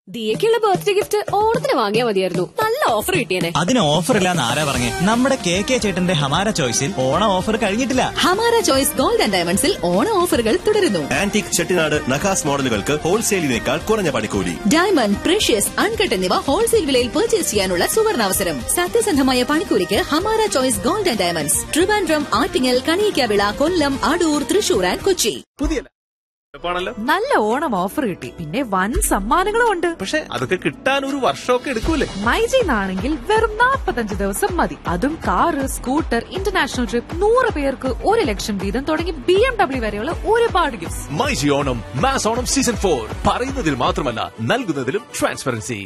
ദിയക്കുള്ള birthday gift ഓണത്തിന് വാങ്ങിയാൽ മതിയായിരുന്നു നല്ല ഓഫർ കിട്ടിയേനെ അതിന് ഓഫർ ഇല്ലാന്ന് ആരാ പറഞ്ഞേ നമ്മുടെ കെ കെ ചേട്ടന്റെ ഹമാര ചോയ്സിൽ ഓണം ഓഫർ കഴിഞ്ഞിട്ടില്ല ഹമാര ചോയ്സ് ഗോൾഡ് ആൻഡ് ഡയമണ്ട്സിൽ ഓണ ഓഫറുകൾ തുടരുന്നു ആന്റിക് ചെട്ടിനാട് നഖാസ് മോഡലുകൾക്ക് ഹോൾസെയിലിനേക്കാൾ കുറഞ്ഞ പണിക്കൂലി ഡയമണ്ട് പ്രഷ്യസ് അൺകട്ട് എന്നിവ ഹോൾസെയിൽ വിലയിൽ പർച്ചേസ് ചെയ്യാനുള്ള സുവർണാവസരം സത്യസന്ധമായ പണിക്കൂലിക്ക് Hamara choice gold and diamonds Trivandrum Attingal Kaliyakkavila Kollam Adoor Thrissur and Kochi പുതിയ എളുപ്പമാണല്ലോ നല്ല ഓണം ഓഫർ കിട്ടി പിന്നെ വൻ സമ്മാനങ്ങളും ഉണ്ട് പക്ഷെ അതൊക്കെ കിട്ടാൻ ഒരു വർഷമൊക്കെ എടുക്കൂലേ മൈജിന്നാണെങ്കിൽ വെറും 45 ദിവസം മതി അതും കാറ് സ്കൂട്ടർ ഇന്റർനാഷണൽ ട്രിപ്പ് നൂറ് പേർക്ക് ഒരു ലക്ഷം വീതം തുടങ്ങി ബി എം ഡബ്ല്യു വരെയുള്ള ഒരുപാട് gifts MyG Onam mass Onam season for പറയുന്നതിൽ മാത്രമല്ല നൽകുന്നതിലും ട്രാൻസ്പെറൻസി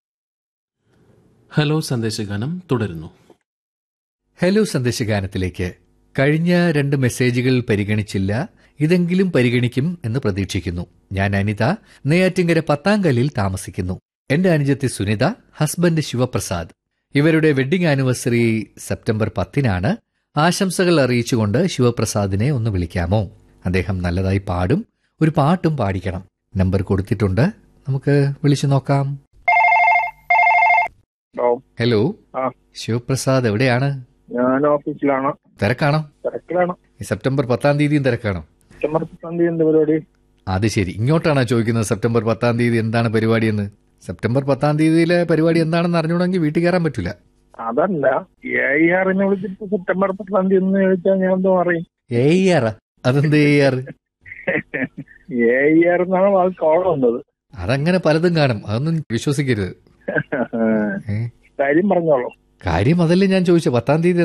ഹലോ സന്ദേശഗാനം തുടരുന്നു ഹലോ സന്ദേശഗാനത്തിലേക്ക് കഴിഞ്ഞ രണ്ട് മെസ്സേജുകൾ പരിഗണിച്ചില്ല ഇതെങ്കിലും പരിഗണിക്കും എന്ന് പ്രതീക്ഷിക്കുന്നു ഞാൻ അനിത നെയ്യാറ്റിങ്കര പത്താങ്കല്ലിൽ താമസിക്കുന്നു എന്റെ അനുജത്തി സുനിത ഹസ്ബൻഡ് ശിവപ്രസാദ് ഇവരുടെ വെഡ്ഡിംഗ് ആനിവേഴ്സറി സെപ്റ്റംബർ പത്തിനാണ് ആശംസകൾ അറിയിച്ചുകൊണ്ട് ശിവപ്രസാദിനെ ഒന്ന് വിളിക്കാമോ അദ്ദേഹം നല്ലതായി പാടും ഒരു പാട്ടും പാടിക്കണം നമ്പർ കൊടുത്തിട്ടുണ്ട് നമുക്ക് വിളിച്ചു നോക്കാം ഹലോ ഹലോ ആ. ശിവപ്രസാദ് എവിടെയാണ് ഞാൻ ഓഫീസിലാണ് തിരക്കാണോ തിരക്കിലാണ് ഈ സെപ്റ്റംബർ പത്താം തീയതിയും തിരക്കാണോ സെപ്റ്റംബർ പത്താം തീയതി എന്ത് പരിപാടി അത് ശരി ഇങ്ങോട്ടാണോ ചോദിക്കുന്നത് സെപ്റ്റംബർ പത്താം തീയതി എന്താണ് പരിപാടി എന്ന് സെപ്റ്റംബർ പത്താം തീയതിയിലെ പരിപാടി എന്താണെന്ന് അറിഞ്ഞൂടെങ്കിൽ വീട്ടിൽ കയറാൻ പറ്റൂല അതല്ല എ ആറിനെ വിളിച്ചിട്ട് സെപ്റ്റംബർ പത്താം തീയതി എന്ന് ചോദിച്ചാൽ ഞാൻ എന്തോ പറയും ഏയ്യാറ അതെന്ത് ഏയ്യാറ് എ ആർ എന്നാണ് വാക്ക് കോൾ വന്നത് അതങ്ങനെ പലതും കാണും അതൊന്നും വിശ്വസിക്കരുത് ഏ? കാര്യം പറഞ്ഞോളൂ കാര്യം അതല്ലേ ഞാൻ ചോദിച്ചത് പത്താം തീയതി